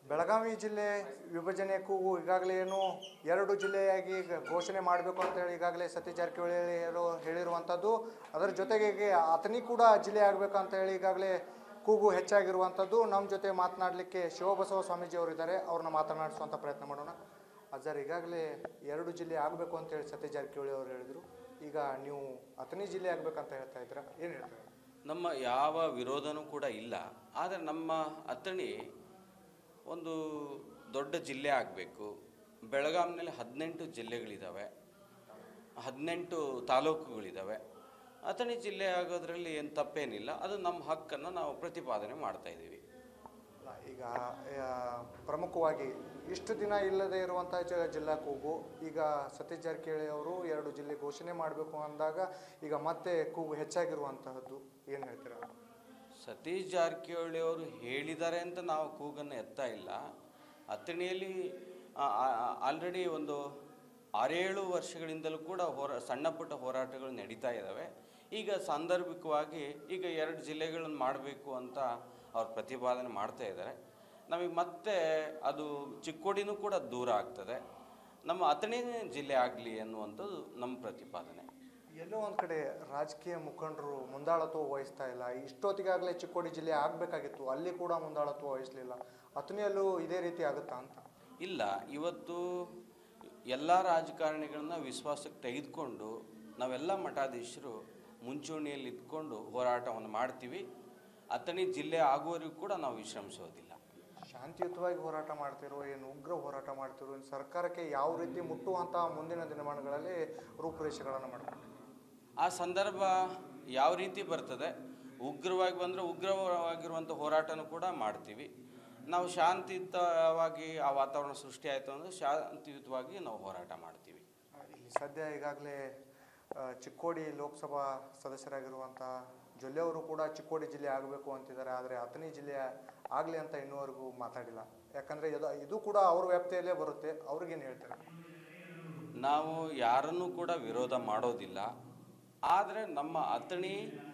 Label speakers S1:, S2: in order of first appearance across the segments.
S1: ಬೆಳಗಾವಿ ಜಿಲ್ಲೆ ವಿಭಜನೆ ಕೂಗು ಈಗಾಗಲೇ ಏನು ಎರಡು ಜಿಲ್ಲೆಯಾಗಿ ಈಗ ಘೋಷಣೆ ಮಾಡಬೇಕು ಅಂತ ಹೇಳಿ ಈಗಾಗಲೇ ಸತೀಶ್ ಜಾರಕಿಹೊಳಿ ಹೇಳೋ ಹೇಳಿರುವಂಥದ್ದು ಅದರ ಜೊತೆಗೆ ಈಗ ಅಥಣಿ ಕೂಡ ಜಿಲ್ಲೆ ಆಗಬೇಕು ಅಂತ ಹೇಳಿ ಈಗಾಗಲೇ ಕೂಗು ಹೆಚ್ಚಾಗಿರುವಂಥದ್ದು ನಮ್ಮ ಜೊತೆ ಮಾತನಾಡಲಿಕ್ಕೆ ಶಿವಬಸವ ಸ್ವಾಮೀಜಿ ಅವರು ಇದ್ದಾರೆ ಅವ್ರನ್ನ ಮಾತನಾಡಿಸುವಂಥ ಪ್ರಯತ್ನ ಮಾಡೋಣ ಅಜ್ಜರ್ ಈಗಾಗಲೇ ಎರಡು ಜಿಲ್ಲೆ ಆಗಬೇಕು ಅಂತ ಹೇಳಿ ಸತೀಶ್ ಜಾರಕಿಹೊಳಿ ಅವರು ಹೇಳಿದರು ಈಗ ನೀವು ಅಥಣಿ ಜಿಲ್ಲೆ ಆಗಬೇಕಂತ ಹೇಳ್ತಾ ಇದ್ದೀರಾ ಏನು ಹೇಳ್ತಾರೆ
S2: ನಮ್ಮ ಯಾವ ವಿರೋಧನೂ ಕೂಡ ಇಲ್ಲ ಆದರೆ ನಮ್ಮ ಅಥಣಿ ಒಂದು ದೊಡ್ಡ ಜಿಲ್ಲೆ ಆಗಬೇಕು ಬೆಳಗಾಂನಲ್ಲಿ ಹದಿನೆಂಟು ಜಿಲ್ಲೆಗಳಿದ್ದಾವೆ ಹದಿನೆಂಟು ತಾಲೂಕುಗಳಿದ್ದಾವೆ ಅಥಣಿ ಜಿಲ್ಲೆ ಆಗೋದ್ರಲ್ಲಿ ಏನು ತಪ್ಪೇನಿಲ್ಲ ಅದು ನಮ್ಮ ಹಕ್ಕನ್ನು ನಾವು ಪ್ರತಿಪಾದನೆ ಮಾಡ್ತಾ ಇದ್ದೀವಿ
S1: ಅಲ್ಲ, ಈಗ ಆ, ಪ್ರಮುಖವಾಗಿ ಇಷ್ಟು ದಿನ ಇಲ್ಲದೆ ಇರುವಂಥ ಜ ಜಿಲ್ಲಾ ಕೂಗು ಈಗ ಸತೀಶ್ ಜಾರಕಿಹೊಳಿ ಅವರು ಎರಡು ಜಿಲ್ಲೆ ಘೋಷಣೆ ಮಾಡಬೇಕು ಅಂದಾಗ ಈಗ ಮತ್ತೆ ಕೂಗು ಹೆಚ್ಚಾಗಿರುವಂತಹದ್ದು ಏನು ಹೇಳ್ತೀರಾ
S2: ಸತೀಶ್ ಜಾರಕಿಹೊಳಿ ಅವರು ಹೇಳಿದ್ದಾರೆ ಅಂತ ನಾವು ಕೂಗನ್ನು ಎತ್ತಾ ಇಲ್ಲ ಅಥಣಿಯಲ್ಲಿ ಆಲ್ರೆಡಿ ಒಂದು ಆರೇಳು ವರ್ಷಗಳಿಂದಲೂ ಕೂಡ ಹೋರಾ ಸಣ್ಣ ಪುಟ್ಟ ಹೋರಾಟಗಳು ನಡೀತಾ ಇದ್ದಾವೆ ಈಗ ಸಾಂದರ್ಭಿಕವಾಗಿ ಈಗ ಎರಡು ಜಿಲ್ಲೆಗಳನ್ನು ಮಾಡಬೇಕು ಅಂತ ಅವ್ರು ಪ್ರತಿಪಾದನೆ ಮಾಡ್ತಾ ಇದ್ದಾರೆ ನಮಗೆ ಮತ್ತೆ ಅದು ಚಿಕ್ಕೋಡಿನೂ ಕೂಡ ದೂರ ಆಗ್ತದೆ ನಮ್ಮ ಅಥಣಿ ಜಿಲ್ಲೆ ಆಗಲಿ ಅನ್ನುವಂಥದ್ದು ನಮ್ಮ ಪ್ರತಿಪಾದನೆ
S1: ಎಲ್ಲೋ ಒಂದು ಕಡೆ ರಾಜಕೀಯ ಮುಖಂಡರು ಮುಂದಾಳತ್ವ ವಹಿಸ್ತಾ ಇಲ್ಲ ಇಷ್ಟೊತ್ತಿಗಾಗಲೇ ಚಿಕ್ಕೋಡಿ ಜಿಲ್ಲೆ ಆಗಬೇಕಾಗಿತ್ತು ಅಲ್ಲಿ ಕೂಡ ಮುಂದಾಳತ್ವ ವಹಿಸಲಿಲ್ಲ ಅಥಣಿಯಲ್ಲೂ ಇದೇ ರೀತಿ ಆಗುತ್ತಾ ಅಂತ
S2: ಇಲ್ಲ ಇವತ್ತು ಎಲ್ಲ ರಾಜಕಾರಣಿಗಳನ್ನ ವಿಶ್ವಾಸಕ್ಕೆ ತೆಗೆದುಕೊಂಡು ನಾವೆಲ್ಲ ಮಠಾಧೀಶರು ಮುಂಚೂಣಿಯಲ್ಲಿ ಇದ್ಕೊಂಡು ಹೋರಾಟವನ್ನು ಮಾಡ್ತೀವಿ ಅಥಣಿ ಜಿಲ್ಲೆ ಆಗುವವರೆಗೂ ಕೂಡ ನಾವು ವಿಶ್ರಮಿಸೋದಿಲ್ಲ
S1: ಶಾಂತಿಯುತವಾಗಿ ಹೋರಾಟ ಮಾಡ್ತಿರೋ ಏನು ಉಗ್ರ ಹೋರಾಟ ಮಾಡ್ತಿರೋ ಏನು ಸರ್ಕಾರಕ್ಕೆ ಯಾವ ರೀತಿ ಮುಟ್ಟುವಂಥ ಮುಂದಿನ ದಿನಮಾನಗಳಲ್ಲಿ ರೂಪುರೇಷೆಗಳನ್ನು ಮಾಡ್ತಾರೆ
S2: ಆ ಸಂದರ್ಭ ಯಾವ ರೀತಿ ಬರ್ತದೆ ಉಗ್ರವಾಗಿ ಬಂದರೆ ಉಗ್ರವಾಗಿರುವಂಥ ಹೋರಾಟನೂ ಕೂಡ ಮಾಡ್ತೀವಿ ನಾವು ಶಾಂತಿಯುತವಾಗಿ ಆ ವಾತಾವರಣ ಸೃಷ್ಟಿ ಆಯಿತು ಅಂದರೆ ಶಾಂತಿಯುತವಾಗಿ ನಾವು ಹೋರಾಟ ಮಾಡ್ತೀವಿ
S1: ಇಲ್ಲಿ ಸದ್ಯ ಈಗಾಗಲೇ ಆ, ಚಿಕ್ಕೋಡಿ ಲೋಕಸಭಾ ಸದಸ್ಯರಾಗಿರುವಂಥ ಜೊಲ್ಲೆ ಅವರು ಕೂಡ ಚಿಕ್ಕೋಡಿ ಜಿಲ್ಲೆ ಆಗಬೇಕು ಅಂತಿದ್ದಾರೆ ಆದರೆ ಅಥಣಿ ಜಿಲ್ಲೆ ಆಗಲಿ ಅಂತ ಇನ್ನೂವರೆಗೂ ಮಾತಾಡಿಲ್ಲ ಯಾಕಂದರೆ ಇದು ಇದು ಕೂಡ ಅವ್ರ ವ್ಯಾಪ್ತಿಯಲ್ಲೇ ಬರುತ್ತೆ ಅವ್ರಿಗೇನು ಹೇಳ್ತಾರೆ
S2: ನಾವು ಯಾರನ್ನೂ ಕೂಡ ವಿರೋಧ ಮಾಡೋದಿಲ್ಲ ಆದರೆ ನಮ್ಮ ಅಥಣಿ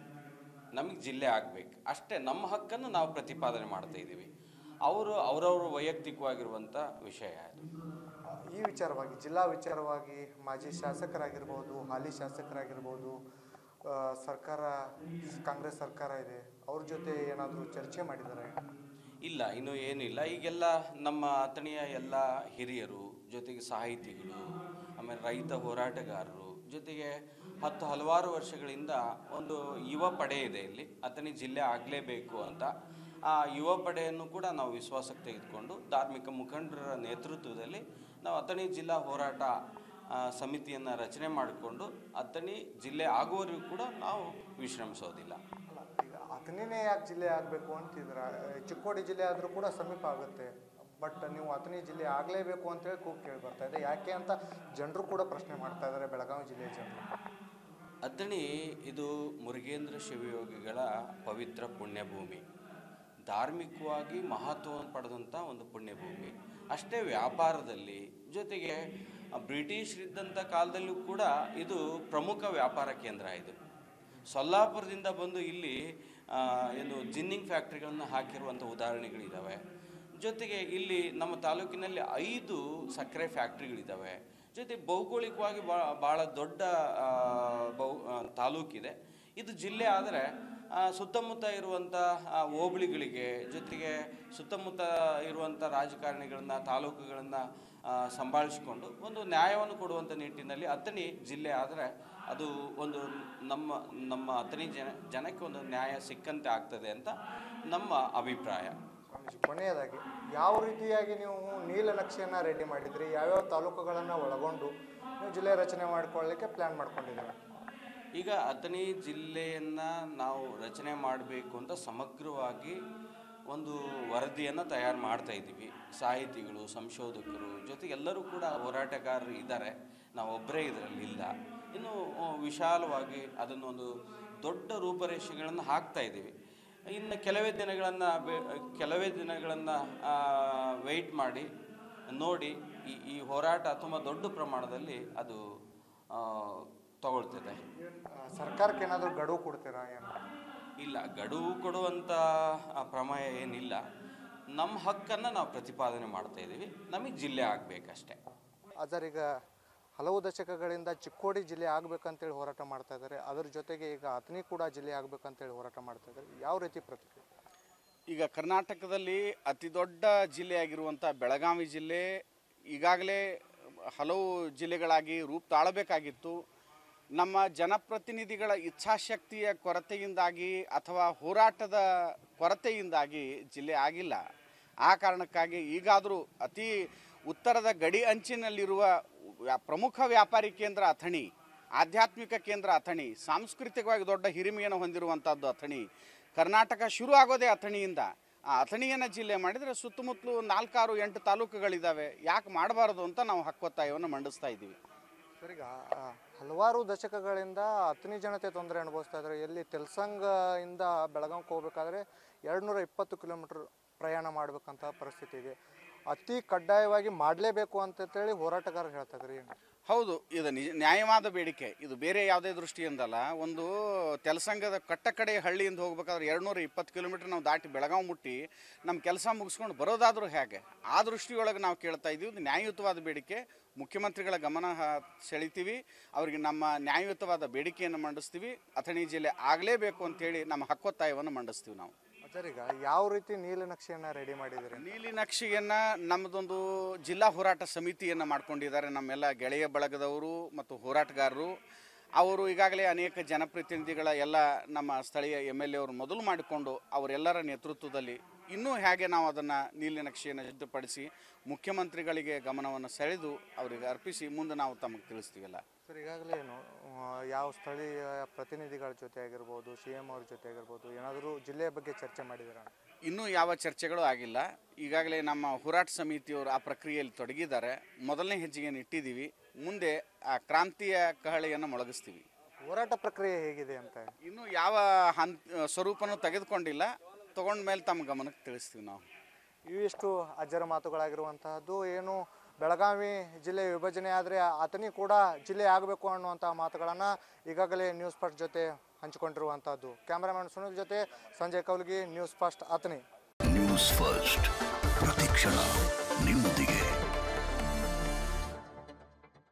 S2: ನಮಗೆ ಜಿಲ್ಲೆ ಆಗಬೇಕು ಅಷ್ಟೇ ನಮ್ಮ ಹಕ್ಕನ್ನು ನಾವು ಪ್ರತಿಪಾದನೆ ಮಾಡ್ತಾ ಇದ್ದೀವಿ ಅವರು ಅವರವರು ವೈಯಕ್ತಿಕವಾಗಿರುವಂಥ ವಿಷಯ ಅದು
S1: ಆ, ಈ ವಿಚಾರವಾಗಿ ಜಿಲ್ಲಾ ವಿಚಾರವಾಗಿ ಮಾಜಿ ಶಾಸಕರಾಗಿರ್ಬೋದು ಹಾಲಿ ಶಾಸಕರಾಗಿರ್ಬೋದು ಆ, ಸರ್ಕಾರ ಕಾಂಗ್ರೆಸ್ ಸರ್ಕಾರ ಇದೆ ಅವ್ರ ಜೊತೆ ಏನಾದರೂ ಚರ್ಚೆ ಮಾಡಿದ್ದಾರೆ
S2: ಇಲ್ಲ ಇನ್ನೂ ಏನಿಲ್ಲ ಈಗೆಲ್ಲ ನಮ್ಮ ಅಥಣಿಯ ಎಲ್ಲ ಹಿರಿಯರು ಜೊತೆಗೆ ಸಾಹಿತಿಗಳು ಆಮೇಲೆ ರೈತ ಹೋರಾಟಗಾರರು ಜೊತೆಗೆ ಹತ್ತು ಹಲವಾರು ವರ್ಷಗಳಿಂದ ಒಂದು ಯುವ ಪಡೆ ಇದೆ ಇಲ್ಲಿ ಅಥಣಿ ಜಿಲ್ಲೆ ಆಗಲೇಬೇಕು ಅಂತ ಆ ಯುವ ಪಡೆಯನ್ನು ಕೂಡ ನಾವು ವಿಶ್ವಾಸಕ್ಕೆ ತೆಗೆದುಕೊಂಡು ಧಾರ್ಮಿಕ ಮುಖಂಡರ ನೇತೃತ್ವದಲ್ಲಿ ನಾವು ಅಥಣಿ ಜಿಲ್ಲಾ ಹೋರಾಟ ಆ, ಸಮಿತಿಯನ್ನು ರಚನೆ ಮಾಡಿಕೊಂಡು ಅಥಣಿ ಜಿಲ್ಲೆ ಆಗುವವರೆಗೂ ಕೂಡ ನಾವು ವಿಶ್ರಮಿಸೋದಿಲ್ಲ
S1: ಅಲ್ಲ ಈಗ ಅಥಣಿನೇ ಯಾಕೆ ಜಿಲ್ಲೆ ಆಗಬೇಕು ಅಂತಿದ್ರ ಚಿಕ್ಕೋಡಿ ಜಿಲ್ಲೆ ಆದರೂ ಕೂಡ ಸಮೀಪ ಆಗುತ್ತೆ ಬಟ್ ನೀವು ಅಥಣಿ ಜಿಲ್ಲೆ ಆಗಲೇಬೇಕು ಅಂತೇಳಿ ಕೂಗ್ ಕೇಳಿ ಬರ್ತಾ ಇದೆ ಯಾಕೆ ಅಂತ ಜನರು ಕೂಡ ಪ್ರಶ್ನೆ ಮಾಡ್ತಾ ಇದ್ದಾರೆ ಬೆಳಗಾವಿ ಜಿಲ್ಲೆಯ ಜನರು
S2: ಅಥಣಿ ಇದು ಮುರುಗೇಂದ್ರ ಶಿವಯೋಗಿಗಳ ಪವಿತ್ರ ಪುಣ್ಯಭೂಮಿ ಧಾರ್ಮಿಕವಾಗಿ ಮಹತ್ವವನ್ನು ಪಡೆದಂಥ ಒಂದು ಪುಣ್ಯಭೂಮಿ ಅಷ್ಟೇ ವ್ಯಾಪಾರದಲ್ಲಿ ಜೊತೆಗೆ ಆ, ಬ್ರಿಟಿಷರಿದ್ದಂಥ ಕಾಲದಲ್ಲೂ ಕೂಡ ಇದು ಪ್ರಮುಖ ವ್ಯಾಪಾರ ಕೇಂದ್ರ ಇದು ಸೊಲ್ಲಾಪುರದಿಂದ ಬಂದು ಇಲ್ಲಿ ಆ, ಏನು ಜಿನ್ನಿಂಗ್ ಫ್ಯಾಕ್ಟ್ರಿಗಳನ್ನು ಹಾಕಿರುವಂಥ ಉದಾಹರಣೆಗಳಿದ್ದಾವೆ ಜೊತೆಗೆ ಇಲ್ಲಿ ನಮ್ಮ ತಾಲೂಕಿನಲ್ಲಿ ಐದು ಸಕ್ಕರೆ ಫ್ಯಾಕ್ಟ್ರಿಗಳಿದ್ದಾವೆ ಜೊತೆ ಭೌಗೋಳಿಕವಾಗಿ ಭಾಳ ಭಾಳ ದೊಡ್ಡ ಆ, ಬೌ ಆ, ತಾಲೂಕಿದೆ ಇದು ಜಿಲ್ಲೆ ಆದರೆ ಸುತ್ತಮುತ್ತ ಇರುವಂಥ ಆ, ಹೋಬಳಿಗಳಿಗೆ ಜೊತೆಗೆ ಸುತ್ತಮುತ್ತ ಇರುವಂಥ ರಾಜಕಾರಣಿಗಳನ್ನ ತಾಲೂಕುಗಳನ್ನು ಸಂಭಾಳಿಸಿಕೊಂಡು ಒಂದು ನ್ಯಾಯವನ್ನು ಕೊಡುವಂಥ ನಿಟ್ಟಿನಲ್ಲಿ ಅಥಣಿ ಜಿಲ್ಲೆ ಆದರೆ ಅದು ಒಂದು ನಮ್ಮ ನಮ್ಮ ಅಥಣಿ ಜನ ಜನಕ್ಕೆ ಒಂದು ನ್ಯಾಯ ಸಿಕ್ಕಂತೆ ಆಗ್ತದೆ ಅಂತ ನಮ್ಮ ಅಭಿಪ್ರಾಯ
S1: ಸ್ವಾಮೀಜಿ ಕೊನೆಯದಾಗಿ ಯಾವ ರೀತಿಯಾಗಿ ನೀವು ನೀಲನಕ್ಷೆಯನ್ನು ರೆಡಿ ಮಾಡಿದ್ರಿ ಯಾವ್ಯಾವ ತಾಲೂಕುಗಳನ್ನು ಒಳಗೊಂಡು ನೀವು ಜಿಲ್ಲೆ ರಚನೆ ಮಾಡ್ಕೊಳ್ಳಿಕ್ಕೆ ಪ್ಲ್ಯಾನ್ ಮಾಡ್ಕೊಂಡಿದ್ದೀರಾ
S2: ಈಗ ಅಥಣಿ ಜಿಲ್ಲೆಯನ್ನು ನಾವು ರಚನೆ ಮಾಡಬೇಕು ಅಂತ ಸಮಗ್ರವಾಗಿ ಒಂದು ವರದಿಯನ್ನು ತಯಾರು ಮಾಡ್ತಾ ಇದ್ದೀವಿ ಸಾಹಿತಿಗಳು ಸಂಶೋಧಕರು ಜೊತೆಗೆ ಎಲ್ಲರೂ ಕೂಡ ಹೋರಾಟಗಾರರು ಇದ್ದಾರೆ ನಾವು ಒಬ್ಬರೇ ಇದರಲ್ಲಿ ಇಲ್ಲ ಇನ್ನು ಆ, ವಿಶಾಲವಾಗಿ ಅದನ್ನೊಂದು ದೊಡ್ಡ ರೂಪರೇಷೆಗಳನ್ನು ಹಾಕ್ತಾ ಇದ್ದೀವಿ ಇನ್ನು ಕೆಲವೇ ದಿನಗಳನ್ನು ಕೆಲವೇ ದಿನಗಳನ್ನು ವೆಯ್ಟ್ ಮಾಡಿ ನೋಡಿ ಈ ಈ ಹೋರಾಟ ತುಂಬ ದೊಡ್ಡ ಪ್ರಮಾಣದಲ್ಲಿ ಅದು ಆ, ತಗೊಳ್ತದೆ
S1: ಆ, ಸರ್ಕಾರಕ್ಕೆ ಏನಾದರೂ ಗಡುವು ಕೊಡ್ತೀರಾ ಏನು
S2: ಇಲ್ಲ ಗಡುವು ಕೊಡುವಂಥ ಆ, ಪ್ರಮೇಯ ಏನಿಲ್ಲ ನಮ್ಮ ಹಕ್ಕನ್ನು ನಾವು ಪ್ರತಿಪಾದನೆ ಮಾಡ್ತಾ ಇದ್ದೀವಿ ನಮಗೆ ಜಿಲ್ಲೆ ಆಗಬೇಕಷ್ಟೇ
S1: ಅದರ ಈಗ ಹಲವು ದಶಕಗಳಿಂದ ಚಿಕ್ಕೋಡಿ ಜಿಲ್ಲೆ ಆಗ್ಬೇಕಂತೇಳಿ ಹೋರಾಟ ಮಾಡ್ತಾ ಇದ್ದಾರೆ ಅದರ ಜೊತೆಗೆ ಈಗ ಅಥಣಿ ಕೂಡ ಜಿಲ್ಲೆ ಆಗ್ಬೇಕಂತೇಳಿ ಹೋರಾಟ ಮಾಡ್ತಾ ಇದ್ದಾರೆ ಯಾವ ರೀತಿ ಪ್ರತಿಕ್ರಿಯೆ
S3: ಈಗ ಕರ್ನಾಟಕದಲ್ಲಿ ಅತಿ ದೊಡ್ಡ ಜಿಲ್ಲೆಯಾಗಿರುವಂಥ ಬೆಳಗಾವಿ ಜಿಲ್ಲೆ ಈಗಾಗಲೇ ಹಲವು ಜಿಲ್ಲೆಗಳಾಗಿ ರೂಪ ತಾಳಬೇಕಾಗಿತ್ತು ನಮ್ಮ ಜನಪ್ರತಿನಿಧಿಗಳ ಇಚ್ಛಾಶಕ್ತಿಯ ಕೊರತೆಯಿಂದಾಗಿ ಅಥವಾ ಹೋರಾಟದ ಕೊರತೆಯಿಂದಾಗಿ ಜಿಲ್ಲೆ ಆಗಿಲ್ಲ ಆ ಕಾರಣಕ್ಕಾಗಿ ಈಗಾದರೂ ಅತಿ ಉತ್ತರದ ಗಡಿ ಅಂಚಿನಲ್ಲಿರುವ ವ್ಯಾ- ಪ್ರಮುಖ ವ್ಯಾಪಾರಿ ಕೇಂದ್ರ ಅಥಣಿ ಆಧ್ಯಾತ್ಮಿಕ ಕೇಂದ್ರ ಅಥಣಿ ಸಾಂಸ್ಕೃತಿಕವಾಗಿ ದೊಡ್ಡ ಹಿರಿಮೆಯನ್ನು ಹೊಂದಿರುವಂಥದ್ದು ಅಥಣಿ ಕರ್ನಾಟಕ ಶುರು ಆಗೋದೇ ಅಥಣಿಯಿಂದ ಆ ಅಥಣಿಯನ್ನು ಜಿಲ್ಲೆ ಮಾಡಿದರೆ ಸುತ್ತಮುತ್ತಲು ನಾಲ್ಕಾರು ಎಂಟು ತಾಲೂಕುಗಳಿದ್ದಾವೆ ಯಾಕೆ ಮಾಡಬಾರದು ಅಂತ ನಾವು ಹಕ್ಕೊತ್ತಾಯವನ್ನು ಮಂಡಿಸ್ತಾ ಇದ್ದೀವಿ
S1: ಸರ್ ಈಗ ಆ, ಹಲವಾರು ದಶಕಗಳಿಂದ ಅಥಣಿ ಜನತೆ ತೊಂದರೆ ಅನುಭವಿಸ್ತಾ ಇದ್ದಾರೆ ಎಲ್ಲಿ ತೆಲ್ಸಂಗ ಇಂದ ಬೆಳಗಾವಿಗೆ ಹೋಗ್ಬೇಕಾದ್ರೆ ಎರಡುನೂರ ಇಪ್ಪತ್ತು ಕಿಲೋಮೀಟರ್ ಪ್ರಯಾಣ ಮಾಡಬೇಕಂತ ಪರಿಸ್ಥಿತಿ ಇದೆ ಅತಿ ಕಡ್ಡಾಯವಾಗಿ ಮಾಡಲೇಬೇಕು ಅಂತೇಳಿ ಹೋರಾಟಗಾರರು ಹೇಳ್ತಾ ಇದ್ದಾರೆ ಏನು
S3: ಹೌದು ಇದು ನಿಜ ನ್ಯಾಯವಾದ ಬೇಡಿಕೆ ಇದು ಬೇರೆ ಯಾವುದೇ ದೃಷ್ಟಿಯಿಂದಲ್ಲ ಒಂದು ತೆಲಸಂಗದ ಕಟ್ಟಕಡೆ ಹಳ್ಳಿಯಿಂದ ಹೋಗ್ಬೇಕಾದ್ರೆ ಎರಡುನೂರ ಇಪ್ಪತ್ತು ಕಿಲೋಮೀಟರ್ ನಾವು ದಾಟಿ ಬೆಳಗಾವಿ ಮುಟ್ಟಿ ನಮ್ಮ ಕೆಲಸ ಮುಗಿಸ್ಕೊಂಡು ಬರೋದಾದರೂ ಹೇಗೆ ಆ ದೃಷ್ಟಿಯೊಳಗೆ ನಾವು ಕೇಳ್ತಾ ಇದ್ದೀವಿ ಇದು ನ್ಯಾಯಯುತವಾದ ಬೇಡಿಕೆ ಮುಖ್ಯಮಂತ್ರಿಗಳ ಗಮನ ಹ- ಸೆಳಿತೀವಿ ಅವರಿಗೆ ನಮ್ಮ ನ್ಯಾಯಯುತವಾದ ಬೇಡಿಕೆಯನ್ನು ಮಂಡಿಸ್ತೀವಿ ಅಥಣಿ ಜಿಲ್ಲೆ ಆಗಲೇಬೇಕು ಅಂತೇಳಿ ನಮ್ಮ ಹಕ್ಕೊತ್ತಾಯವನ್ನು ಮಂಡಿಸ್ತೀವಿ ನಾವು
S1: ಸರ್ ಈಗ ಯಾವ ರೀತಿ ನೀಲನಕ್ಷೆಯನ್ನು ರೆಡಿ ಮಾಡಿದ್ದೀರಿ
S3: ನೀಲಿ ನಕ್ಷೆಯನ್ನು ನಮ್ಮದೊಂದು ಜಿಲ್ಲಾ ಹೋರಾಟ ಸಮಿತಿಯನ್ನು ಮಾಡ್ಕೊಂಡಿದ್ದಾರೆ ನಮ್ಮೆಲ್ಲ ಗೆಳೆಯ ಬಳಗದವರು ಮತ್ತು ಹೋರಾಟಗಾರರು ಅವರು ಈಗಾಗಲೇ ಅನೇಕ ಜನಪ್ರತಿನಿಧಿಗಳ ಎಲ್ಲ ನಮ್ಮ ಸ್ಥಳೀಯ ಎಮ್ ಎಲ್ ಎ ಅವರು ಮೊದಲು ಮಾಡಿಕೊಂಡು ಅವರೆಲ್ಲರ ನೇತೃತ್ವದಲ್ಲಿ ಇನ್ನೂ ಹೇಗೆ ನಾವು ಅದನ್ನು ನೀಲಿ ನಕ್ಷೆಯನ್ನು ಸಿದ್ಧಪಡಿಸಿ ಮುಖ್ಯಮಂತ್ರಿಗಳಿಗೆ ಗಮನವನ್ನು ಸೆಳೆದು ಅವರಿಗೆ ಅರ್ಪಿಸಿ ಮುಂದೆ ನಾವು ತಮಗೆ ತಿಳಿಸ್ತೀವಲ್ಲ
S1: ಸರ್ ಈಗಾಗಲೇ ಏನು ಆ, ಯಾವ ಸ್ಥಳೀಯ ಪ್ರತಿನಿಧಿಗಳ ಜೊತೆ ಆಗಿರ್ಬೋದು ಸಿ ಎಂ ಅವ್ರ ಜೊತೆ ಆಗಿರ್ಬೋದು ಏನಾದರೂ ಜಿಲ್ಲೆಯ ಬಗ್ಗೆ ಚರ್ಚೆ ಮಾಡಿದ್ದೀರಾ
S3: ಇನ್ನೂ ಯಾವ ಚರ್ಚೆಗಳು ಆಗಿಲ್ಲ ಈಗಾಗಲೇ ನಮ್ಮ ಹೋರಾಟ ಸಮಿತಿಯವರು ಆ ಪ್ರಕ್ರಿಯೆಯಲ್ಲಿ ತೊಡಗಿದ್ದಾರೆ ಮೊದಲನೇ ಹೆಜ್ಜೆಯನ್ನು ಇಟ್ಟಿದ್ದೀವಿ ಮುಂದೆ ಆ ಕ್ರಾಂತಿಯ ಕಹಳೆಯನ್ನು ಮೊಳಗಿಸ್ತೀವಿ
S1: ಹೋರಾಟ ಪ್ರಕ್ರಿಯೆ ಹೇಗಿದೆ ಅಂತ
S3: ಇನ್ನೂ ಯಾವ ಹಂತ ಸ್ವರೂಪನೂ ತೆಗೆದುಕೊಂಡಿಲ್ಲ ತಗೊಂಡ ಮೇಲೆ ತಮ್ಮ ಗಮನಕ್ಕೆ ತಿಳಿಸ್ತೀವಿ ನಾವು
S1: ಇವಿಷ್ಟು ಅಜ್ಜರ ಮಾತುಗಳಾಗಿರುವಂತಹದ್ದು ಏನು ಬೆಳಗಾವಿ ಜಿಲ್ಲೆ ವಿಭಜನೆ ಆದರೆ ಆತನಿ ಕೂಡ ಜಿಲ್ಲೆ ಆಗಬೇಕು ಅನ್ನುವಂಥ ಮಾತುಗಳನ್ನು ಈಗಾಗಲೇ ನ್ಯೂಸ್ ಫಸ್ಟ್ ಜೊತೆ ಹಂಚಿಕೊಂಡಿರುವಂಥದ್ದು ಕ್ಯಾಮ್ರಾಮನ್ ಸುನಿಲ್ ಜೊತೆ ಸಂಜಯ್ ಕೌಲ್ಗಿ ನ್ಯೂಸ್ ಫಸ್ಟ್ ಆತನಿ
S4: ನ್ಯೂಸ್ ಫಸ್ಟ್ ಪ್ರತಿಕ್ಷಣ ನಿಮ್ಮೊಂದಿಗೆ